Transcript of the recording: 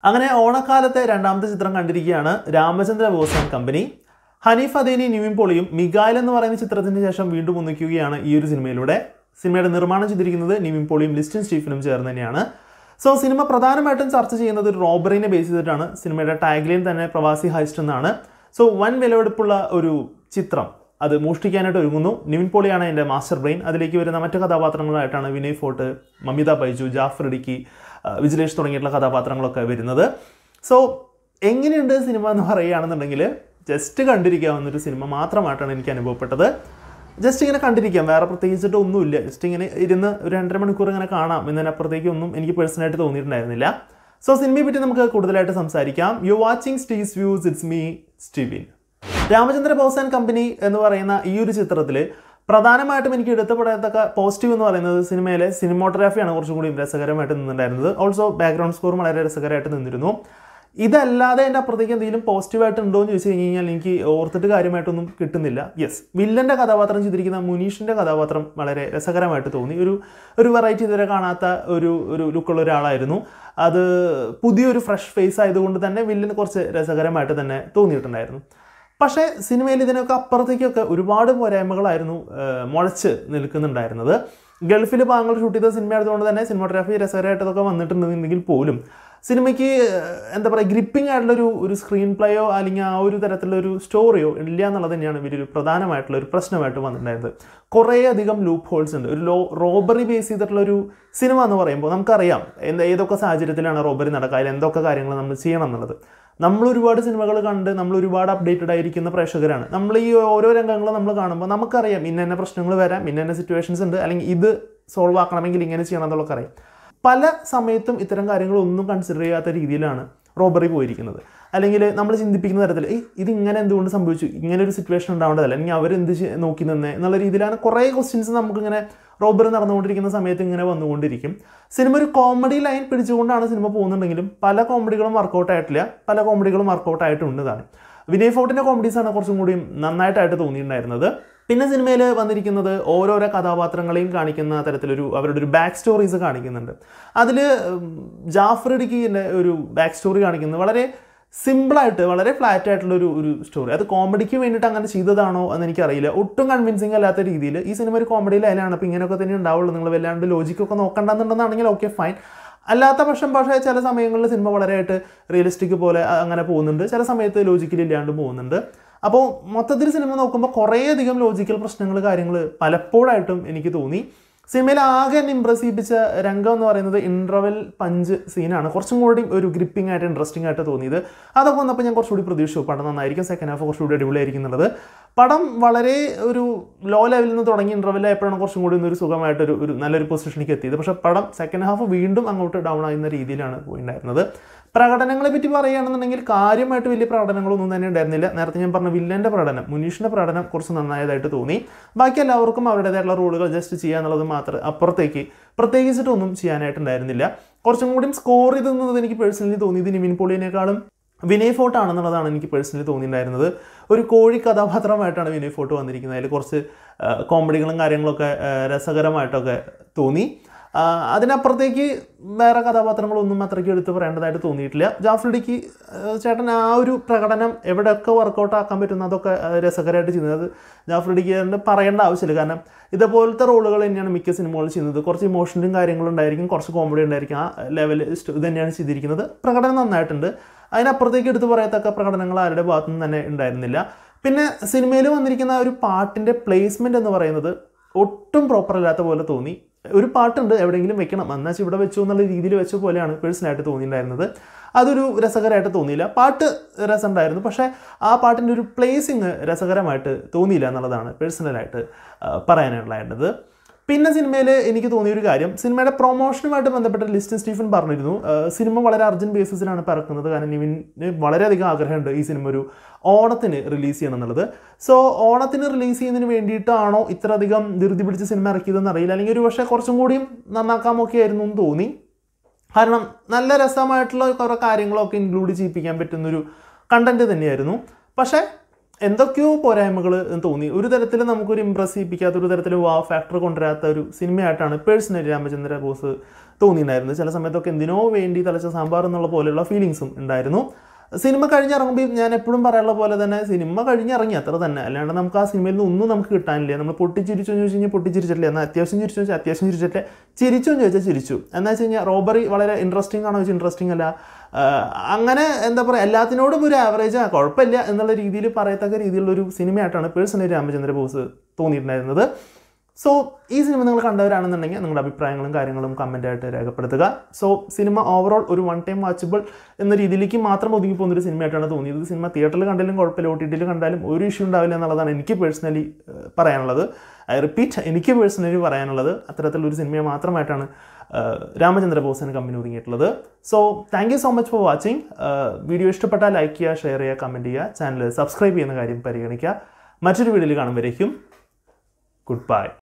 അങ്ങനെ ഓണക്കാലത്തെ രണ്ടാമത്തെ ചിത്രം കണ്ടിരിക്കുകയാണ് രാമചന്ദ്ര ബോസ് ആൻഡ് കമ്പനി ഹനീഫ് അദേനി നിവിൻ പോളിയും മിഗായൽ എന്ന് പറയുന്ന ചിത്രത്തിന് ശേഷം വീണ്ടും ഒന്നിക്കുകയാണ് ഈ ഒരു സിനിമയിലൂടെ സിനിമയുടെ നിർമ്മാണം ചെയ്തിരിക്കുന്നത് നിവിൻ പോളിയും ലിസ്റ്റിൻ സ്റ്റീഫനും ചേർന്ന് തന്നെയാണ് സോ സിനിമ പ്രധാനമായിട്ടും ചർച്ച ചെയ്യുന്നത് ഒരു റോബറിനെ ബേസ് ചെയ്തിട്ടാണ് സിനിമയുടെ ടാഗ്ലൈൻ തന്നെ പ്രവാസി ഹൈസ്റ്റ് എന്നാണ് സോ വൻ വിലവെടുപ്പുള്ള ഒരു ചിത്രം അത് മോഷ്ടിക്കാനായിട്ട് ഒരുങ്ങുന്നു നിവിൻ പോളിയാണ് എൻ്റെ മാസ്റ്റർ ബ്രെയിൻ അതിലേക്ക് വരുന്ന മറ്റു കഥാപാത്രങ്ങളായിട്ടാണ് വിനയ് ഫോർട്ട് മമിത ബൈജു ജാഫർ ഇടുക്കി ആ, വിജിലേഷ് തുടങ്ങിയിട്ടുള്ള കഥാപാത്രങ്ങളൊക്കെ വരുന്നത് സോ എങ്ങനെയുണ്ട് സിനിമ എന്ന് പറയുകയാണെന്നുണ്ടെങ്കിൽ ജസ്റ്റ് കണ്ടിരിക്കാവുന്ന ഒരു സിനിമ മാത്രമായിട്ടാണ് എനിക്ക് അനുഭവപ്പെട്ടത് ജസ്റ്റ് ഇങ്ങനെ കണ്ടിരിക്കാം വേറെ പ്രത്യേകിച്ചിട്ട് ഒന്നുമില്ല ജസ്റ്റ് ഇങ്ങനെ ഇരുന്ന് ഒരു രണ്ടര മണിക്കൂർ ഇങ്ങനെ കാണാം എന്നതിനപ്പുറത്തേക്ക് ഒന്നും എനിക്ക് പേഴ്സണലായിട്ട് തോന്നിയിട്ടുണ്ടായിരുന്നില്ല സോ സിനിമയെ പറ്റി നമുക്ക് കൂടുതലായിട്ട് സംസാരിക്കാം you watching Steve's views it's me Stevin Ramachandra Bose and company എന്ന് പറയുന്ന ഈ ഒരു ചിത്രത്തിൽ പ്രധാനമായിട്ടും എനിക്ക് എടുത്തപ്പെടത്തക്ക പോസിറ്റീവ് എന്ന് പറയുന്നത് സിനിമയിലെ സിനിമോട്ടോഗ്രാഫിയാണ് കുറച്ചും കൂടി രസകരമായിട്ട് നിന്നിട്ടുണ്ടായിരുന്നത് ഓൾസോ ബാക്ക്ഗ്രൗണ്ട് സ്കോറും വളരെ രസകരമായിട്ട് നിന്നിരുന്നു ഇതല്ലാതെ എൻ്റെ അപ്പുറത്തേക്ക് എന്തെങ്കിലും പോസിറ്റീവായിട്ട് ഉണ്ടോ എന്ന് ചോദിച്ചു കഴിഞ്ഞ് കഴിഞ്ഞാൽ എനിക്ക് ഓർത്തിട്ട് കാര്യമായിട്ടൊന്നും കിട്ടുന്നില്ല യെസ് വില്ലൻ്റെ കഥാപാത്രം ചെയ്തിരിക്കുന്ന മുനീഷിൻ്റെ കഥാപാത്രം വളരെ രസകരമായിട്ട് തോന്നി ഒരു ഒരു വെറൈറ്റി ഇതുവരെ കാണാത്ത ഒരു ഒരു ലുക്കുള്ള ഒരാളായിരുന്നു അത് പുതിയൊരു ഫ്രഷ് ഫേസ് ആയതുകൊണ്ട് തന്നെ വില്ലന് കുറച്ച് രസകരമായിട്ട് തന്നെ തോന്നിയിട്ടുണ്ടായിരുന്നു പക്ഷേ സിനിമയിൽ ഇതിനൊക്കെ അപ്പുറത്തേക്കൊക്കെ ഒരുപാട് പോരായ്മകളായിരുന്നു ആ, മുളച്ച് നിൽക്കുന്നുണ്ടായിരുന്നത് ഗൾഫിൽ പാങ്ങൾ ഷൂട്ട് ചെയ്ത സിനിമ ആയതുകൊണ്ട് തന്നെ സിനിമോഗ്രാഫി രസകരമായിട്ടതൊക്കെ വന്നിട്ടുണ്ടെങ്കിൽ പോലും സിനിമയ്ക്ക് ആ, എന്താ പറയുക ഗ്രിപ്പിംഗ് ആയിട്ടുള്ളൊരു ഒരു സ്ക്രീൻ പ്ലേയോ അല്ലെങ്കിൽ ആ ഒരു തരത്തിലുള്ള ഒരു സ്റ്റോറിയോ ഇല്ല എന്നുള്ളത് തന്നെയാണ് വലിയൊരു പ്രധാനമായിട്ടുള്ള ഒരു പ്രശ്നമായിട്ട് വന്നിട്ടുണ്ടായിരുന്നത് കുറേ അധികം ലൂപ്പ് ഹോൾസ് ഉണ്ട് ഒരു ലോ റോബറി ബേസ് ചെയ്തിട്ടുള്ള ഒരു സിനിമ എന്ന് പറയുമ്പോൾ നമുക്കറിയാം എന്താ ഏതൊക്കെ സാഹചര്യത്തിലാണ് റോബറി നടക്കുക അതിൽ എന്തൊക്കെ കാര്യങ്ങൾ നമ്മൾ ചെയ്യണം എന്നുള്ളത് നമ്മൾ ഒരുപാട് സിനിമകൾ കണ്ട് നമ്മൾ ഒരുപാട് അപ്ഡേറ്റഡ് ആയിരിക്കുന്ന പ്രേക്ഷകരാണ് നമ്മൾ ഈ ഓരോ രംഗങ്ങൾ നമ്മൾ കാണുമ്പോൾ നമുക്കറിയാം ഇന്ന ഇന്ന പ്രശ്നങ്ങൾ വരാം ഇന്ന ഇന്ന സിറ്റുവേഷൻസ് ഉണ്ട് അല്ലെങ്കിൽ ഇത് സോൾവ് ആക്കണമെങ്കിൽ ഇങ്ങനെ ചെയ്യണം എന്നുള്ളതൊക്കെ അറിയാം പല സമയത്തും ഇത്തരം കാര്യങ്ങളൊന്നും കൺസിഡർ ചെയ്യാത്ത രീതിയിലാണ് റോബറി പോയിരിക്കുന്നത് അല്ലെങ്കിൽ നമ്മൾ ചിന്തിപ്പിക്കുന്ന തരത്തിൽ ഏയ് ഇത് ഇങ്ങനെ എന്തുകൊണ്ട് സംഭവിച്ചു ഇങ്ങനെ ഒരു സിറ്റുവേഷൻ ഉണ്ടാവേണ്ടതല്ല അല്ലെങ്കിൽ അവരെന്ത് ചെയ്- നോക്കി നിന്നേ എന്നുള്ള രീതിയിലാണ് കുറേ ക്വസ്റ്റ്യൻസ് നമുക്കിങ്ങനെ റോബറി നടന്നുകൊണ്ടിരിക്കുന്ന സമയത്ത് ഇങ്ങനെ വന്നുകൊണ്ടിരിക്കും സിനിമ ഒരു കോമഡി ലൈൻ പിടിച്ചുകൊണ്ടാണ് സിനിമ പോകുന്നുണ്ടെങ്കിലും പല കോമഡികളും വർക്കൗട്ട് ആയിട്ടില്ല പല കോമഡികളും വർക്കൗട്ട് ആയിട്ടുണ്ട് താനും വിനയ് ഫോർട്ടിൻ്റെ കോമഡീസാണ് കുറച്ചും കൂടി നന്നായിട്ടായിട്ട് തോന്നിയിട്ടുണ്ടായിരുന്നത് പിന്നെ സിനിമയിൽ വന്നിരിക്കുന്നത് ഓരോരോ കഥാപാത്രങ്ങളെയും കാണിക്കുന്ന തരത്തിലൊരു അവരുടെ ഒരു ബാക്ക് സ്റ്റോറീസ് കാണിക്കുന്നുണ്ട് അതിൽ ജാഫർ ഇടുക്കിൻ്റെ ഒരു ബാക്ക് സ്റ്റോറി കാണിക്കുന്നത് വളരെ സിമ്പിളായിട്ട് വളരെ ഫ്ലാറ്റ് ആയിട്ടുള്ള ഒരു ഒരു സ്റ്റോറി അത് കോമഡിക്ക് വേണ്ടിയിട്ട് അങ്ങനെ ചെയ്തതാണോ എന്ന് എനിക്കറിയില്ല ഒട്ടും കൺവിൻസിങ് അല്ലാത്ത രീതിയിൽ ഈ സിനിമ ഒരു കോമഡി ലൈനാണ് അപ്പോൾ ഇങ്ങനെയൊക്കെ തന്നെ ഉണ്ടാവുള്ളൂ നിങ്ങൾ വല്ലാണ്ട് ലോജിക്കൊക്കെ നോക്കണ്ടെന്നുണ്ടെന്നാണെങ്കിൽ ഓക്കെ ഫൈൻ അല്ലാത്ത പക്ഷം പക്ഷേ ചില സമയങ്ങളിൽ സിനിമ വളരെയായിട്ട് റിയലിസ്റ്റിക് പോലെ അ- അങ്ങനെ പോകുന്നുണ്ട് ചില സമയത്ത് ലോജിക്കലി ഇല്ലാണ്ട് പോകുന്നുണ്ട് അപ്പോൾ മൊത്തത്തിൽ സിനിമ നോക്കുമ്പോൾ കുറേയധികം ലോജിക്കൽ പ്രശ്നങ്ങൾ കാര്യങ്ങൾ പലപ്പോഴായിട്ടും എനിക്ക് തോന്നി സിനിമയിൽ ആകെ എന്നെ ഇമ്പ്രസ് ചെയ്യിപ്പിച്ച രംഗം എന്ന് പറയുന്നത് ഇൻട്രവൽ പഞ്ച് സീനാണ് കുറച്ചും കൂടി ഒരു ഗ്രിപ്പിംഗ് ആയിട്ട് ഇൻട്രസ്റ്റിംഗ് ആയിട്ട് തോന്നിയത് അതൊക്കെ വന്നപ്പോൾ ഞാൻ കുറച്ചുകൂടി പ്രതീക്ഷിച്ചു പടം നന്നായിരിക്കും സെക്കൻഡ് ഹാഫ് കുറച്ചുകൂടി അടിപൊളിയായിരിക്കും എന്നുള്ളത് പടം വളരെ ഒരു ലോ ലെവലിൽ നിന്ന് തുടങ്ങി ഇൻ്റർവെൽ ആയപ്പോഴാണ് കുറച്ചും കൂടി ഒരു സുഖമായിട്ടൊരു ഒരു നല്ലൊരു പൊസിഷനിലേക്ക് എത്തിയത് പക്ഷേ പടം സെക്കൻഡ് ഹാഫ് വീണ്ടും അങ്ങോട്ട് ഡൗൺ ആകുന്ന രീതിയിലാണ് പോയിട്ടുണ്ടായിരുന്നത് പ്രകടനങ്ങളെ പറ്റി പറയുകയാണെന്നുണ്ടെങ്കിൽ കാര്യമായിട്ട് വലിയ പ്രകടനങ്ങളൊന്നും തന്നെ ഉണ്ടായിരുന്നില്ല നേരത്തെ ഞാൻ പറഞ്ഞ വില്ലൻ്റെ പ്രകടനം മുനീഷിൻ്റെ പ്രകടനം കുറച്ച് നന്നായതായിട്ട് തോന്നി ബാക്കി എല്ലാവർക്കും അവരുടേതായിട്ടുള്ള റോളുകൾ ജസ്റ്റ് ചെയ്യുക എന്നുള്ളത് മാത്രം അപ്പുറത്തേക്ക് പ്രത്യേകിച്ചിട്ടൊന്നും ചെയ്യാനായിട്ടുണ്ടായിരുന്നില്ല കുറച്ചും കൂടി സ്കോർ ചെയ്ത് നിന്നത് എനിക്ക് പേഴ്സണലി തോന്നിയത് നിവിൻ പോളിയേക്കാളും വിനയ് ഫോർട്ട് ആണെന്നുള്ളതാണ് എനിക്ക് പേഴ്സണലി തോന്നിയിട്ടുണ്ടായിരുന്നത് ഒരു കോഴി കഥാപാത്രമായിട്ടാണ് വിനയ് ഫോർട്ട് വന്നിരിക്കുന്നത് അതിൽ കുറച്ച് ആ, കോമഡികളും കാര്യങ്ങളൊക്കെ ആ, രസകരമായിട്ടൊക്കെ തോന്നി ആ, അതിനപ്പുറത്തേക്ക് വേറെ കഥാപാത്രങ്ങളൊന്നും അത്രയ്ക്ക് എടുത്ത് പറയേണ്ടതായിട്ട് തോന്നിയിട്ടില്ല ജാഫ്രിഡിക്ക് ചേട്ടൻ ആ ഒരു പ്രകടനം എവിടെയൊക്കെ വർക്കൗട്ട് ആക്കാൻ പറ്റുന്ന അതൊക്കെ ആ, രസകരമായിട്ട് ചെയ്യുന്നത് അത് ജാഫ്രിഡിക്ക് പറയേണ്ട ആവശ്യമില്ല കാരണം ഇതുപോലത്തെ റോളുകൾ തന്നെയാണ് മിക്ക സിനിമകളും ചെയ്യുന്നത് കുറച്ച് ഇമോഷണലും കാര്യങ്ങളും ഉണ്ടായിരിക്കും കുറച്ച് കോമഡി ഉണ്ടായിരിക്കും ആ ലെവൽ ഇത് തന്നെയാണ് ചെയ്തിരിക്കുന്നത് പ്രകടനം നന്നായിട്ടുണ്ട് അതിനപ്പുറത്തേക്ക് എടുത്ത് പറയത്തക്ക പ്രകടനങ്ങൾ ആരുടെ ഭാഗത്തു നിന്ന് തന്നെ ഉണ്ടായിരുന്നില്ല പിന്നെ സിനിമയിൽ വന്നിരിക്കുന്ന ആ ഒരു പാട്ടിൻ്റെ പ്ലേസ്മെൻ്റ് എന്ന് പറയുന്നത് ഒട്ടും പ്രോപ്പർ അല്ലാത്ത പോലെ തോന്നി ഒരു പാട്ടുണ്ട് എവിടെയെങ്കിലും വെക്കണം എന്നാൽ ഇവിടെ വെച്ചു എന്നുള്ള രീതിയിൽ വെച്ച പോലെയാണ് പേഴ്സണലായിട്ട് തോന്നിയിട്ടുണ്ടായിരുന്നത് അതൊരു രസകരമായിട്ട് തോന്നിയില്ല പാട്ട് രസമുണ്ടായിരുന്നു പക്ഷേ ആ പാട്ടിൻ്റെ ഒരു പ്ലേസിങ് രസകരമായിട്ട് തോന്നിയില്ല എന്നുള്ളതാണ് പേഴ്സണലായിട്ട് പറയാനുള്ളത് പിന്നെ സിനിമയിൽ എനിക്ക് തോന്നിയ ഒരു കാര്യം സിനിമയുടെ പ്രൊമോഷനുമായിട്ട് ബന്ധപ്പെട്ട ലിസ്റ്റ് സ്റ്റീഫൻ പറഞ്ഞിരുന്നു ആ, സിനിമ വളരെ അർജൻറ്റ് ബേസിസിലാണ് പിറക്കുന്നത് കാരണം നിവിന് വളരെയധികം ആഗ്രഹമുണ്ട് ഈ സിനിമ ഒരു ഓണത്തിന് റിലീസ് ചെയ്യണം എന്നുള്ളത് സോ ഓണത്തിന് റിലീസ് ചെയ്യുന്നതിന് വേണ്ടിയിട്ടാണോ ഇത്രയധികം ധൃതി പിടിച്ച് സിനിമ ഇറക്കിയതെന്ന് അറിയില്ല അല്ലെങ്കിൽ ഒരു പക്ഷേ കുറച്ചും കൂടിയും നന്നാക്കാമൊക്കെ ആയിരുന്നു എന്ന് തോന്നി കാരണം നല്ല രസമായിട്ടുള്ള കുറേ കാര്യങ്ങളൊക്കെ ഇൻക്ലൂഡ് ചെയ്യിപ്പിക്കാൻ പറ്റുന്നൊരു കണ്ടന്റ് തന്നെയായിരുന്നു പക്ഷേ എന്തൊക്കെയോ പോരായ്മകൾ തോന്നി ഒരു തരത്തിൽ നമുക്കൊരു ഇമ്പ്രസ് ചെയ്യിപ്പിക്കാത്ത ഒരു തരത്തിൽ വാ ഫാക്ടർ കൊണ്ടുവരാത്ത ഒരു സിനിമയായിട്ടാണ് പേഴ്സണലി രാമചന്ദ്ര ബോസ് തോന്നിയിട്ടുണ്ടായിരുന്നു ചില സമയത്തൊക്കെ എന്തിനോ വേണ്ടി തലച്ച സാമ്പാർ എന്നുള്ള പോലെയുള്ള ഫീലിങ്സും ഉണ്ടായിരുന്നു സിനിമ കഴിഞ്ഞിറങ്ങുമ്പോൾ ഞാൻ എപ്പോഴും പറയാനുള്ള പോലെ തന്നെ സിനിമ കഴിഞ്ഞിറങ്ങി അത്ര തന്നെ അല്ലാണ്ട് നമുക്ക് ആ സിനിമയിൽ നിന്ന് ഒന്നും നമുക്ക് കിട്ടാനില്ല നമ്മൾ പൊട്ടിച്ചിരിച്ചു എന്ന് ചോദിച്ചു കഴിഞ്ഞാൽ പൊട്ടിച്ചിരിച്ചിട്ടില്ല എന്നാൽ അത്യാവശ്യം ചിരിച്ചു വെച്ചാൽ അത്യാവശ്യം ചിരിച്ചിട്ടില്ല ചിരിച്ചു എന്ന് ചോദിച്ചാൽ ചിരിച്ചു എന്ന് വെച്ച് കഴിഞ്ഞാൽ റോബറി വളരെ ഇൻട്രസ്റ്റിംഗ് ആണോ ചോദിച്ചാൽ ഇൻട്രസ്റ്റിംഗ് അല്ല ആഹ് അങ്ങനെ എന്താ പറയുക എല്ലാത്തിനോടും ഒരു ആവറേജ് ആ കുഴപ്പമില്ല എന്നുള്ള രീതിയിൽ പറയത്തക്ക രീതിയിലുള്ള ഒരു സിനിമയായിട്ടാണ് പേഴ്സണലി രാമചന്ദ്ര ബോസ് തോന്നിയിട്ടുണ്ടായിരുന്നത് സോ ഈ സിനിമ നിങ്ങൾ കണ്ടവരാണെന്നുണ്ടെങ്കിൽ നിങ്ങളുടെ അഭിപ്രായങ്ങളും കാര്യങ്ങളും കമൻ്റായിട്ട് രേഖപ്പെടുത്തുക സോ സിനിമ ഓവറോൾ ഒരു വൺ ടൈം വാച്ചബിൾ എന്ന രീതിയിലേക്ക് മാത്രം ഒതുങ്ങി പോകുന്ന ഒരു സിനിമയായിട്ടാണ് തോന്നിയത് സിനിമ തിയേറ്ററിൽ കണ്ടാലും കുഴപ്പമില്ല ഒ ടി ടിയിൽ കണ്ടാലും ഒരു ഇഷ്യൂ ഉണ്ടാവില്ല എന്നുള്ളതാണ് എനിക്ക് പേഴ്സണലി പറയാനുള്ളത് ഐ റിപ്പീറ്റ് എനിക്ക് പേഴ്സണലി പറയാനുള്ളത് അത്തരത്തിലൊരു സിനിമയെ മാത്രമായിട്ടാണ് ആഹ് രാമചന്ദ്ര ബോസൻ കമ്പനി ഒതുങ്ങിയിട്ടുള്ളത് so thank you so much for watching video ഇഷ്ടപ്പെട്ടാൽ ലൈക്ക് ചെയ്യുക ഷെയർ ചെയ്യുക കമൻറ്റ് ചെയ്യുക ചാനൽ സബ്സ്ക്രൈബ് ചെയ്യുന്ന കാര്യം പരിഗണിക്കുക മറ്റൊരു വീഡിയോയിൽ കാണുമ്പോഴേക്കും ഗുഡ് ബൈ